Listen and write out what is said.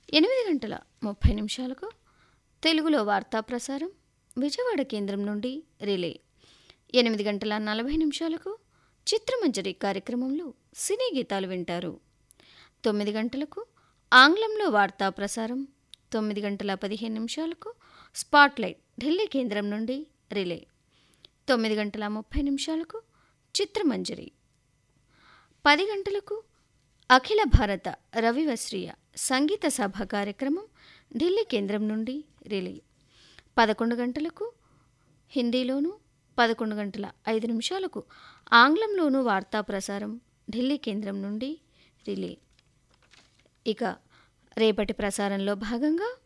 ఎనిమిది గంటల ముప్పై నిమిషాలకు తెలుగులో వార్తా ప్రసారం విజయవాడ కేంద్రం నుండి రిలే ఎనిమిది గంటల నలభై నిమిషాలకు చిత్రమంజరి కార్యక్రమంలో సినీ గీతాలు వింటారు తొమ్మిది గంటలకు ఆంగ్లంలో వార్తా ప్రసారం తొమ్మిది గంటల పదిహేను నిమిషాలకు స్పాట్లైట్ ఢిల్లీ కేంద్రం నుండి రిలే తొమ్మిది గంటల ముప్పై నిమిషాలకు చిత్రమంజరి పది గంటలకు అఖిల భారత రవివశ్రీయ సంగీత సభ కార్యక్రమం ఢిల్లీ కేంద్రం నుండి రిలే పదకొండు గంటలకు హిందీలోను పదకొండు గంటల ఐదు నిమిషాలకు ఆంగ్లంలోనూ వార్తా ప్రసారం ఢిల్లీ కేంద్రం నుండి రిలే ఇక రేపటి ప్రసారంలో భాగంగా